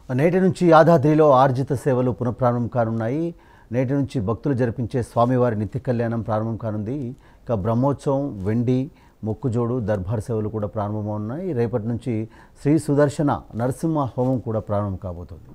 నేటి నుంచి యాదాద్రిలో ఆర్జిత సేవలు పునఃప్రారంభం కానున్నాయి నేటి నుంచి భక్తులు జరిపించే స్వామివారి నిత్య కళ్యాణం ప్రారంభం కానుంది ఇక బ్రహ్మోత్సవం వెండి మొక్కుజోడు దర్బార్ సేవలు కూడా ప్రారంభమవున్నాయి రేపటి నుంచి శ్రీ సుదర్శన నరసింహ హోమం కూడా ప్రారంభం కాబోతుంది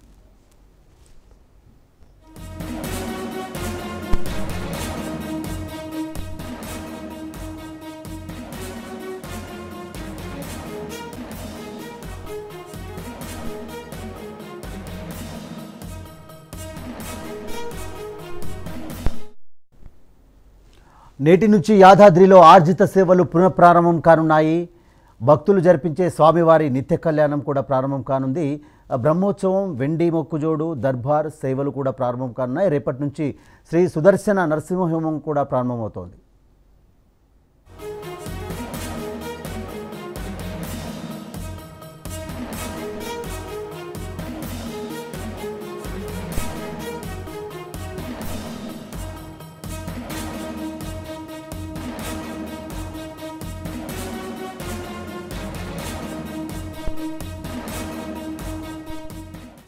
నేటి నుంచి యాదాద్రిలో ఆర్జిత సేవలు పునఃప్రారంభం కానున్నాయి భక్తులు జరిపించే స్వామివారి నిత్య కళ్యాణం కూడా ప్రారంభం కానుంది ఆ బ్రహ్మోత్సవం వెండి మొక్కుజోడు దర్బార్ సేవలు కూడా ప్రారంభం కానున్నాయి రేపటి నుంచి శ్రీ సుదర్శన నరసింహహోమం కూడా ప్రారంభమవుతోంది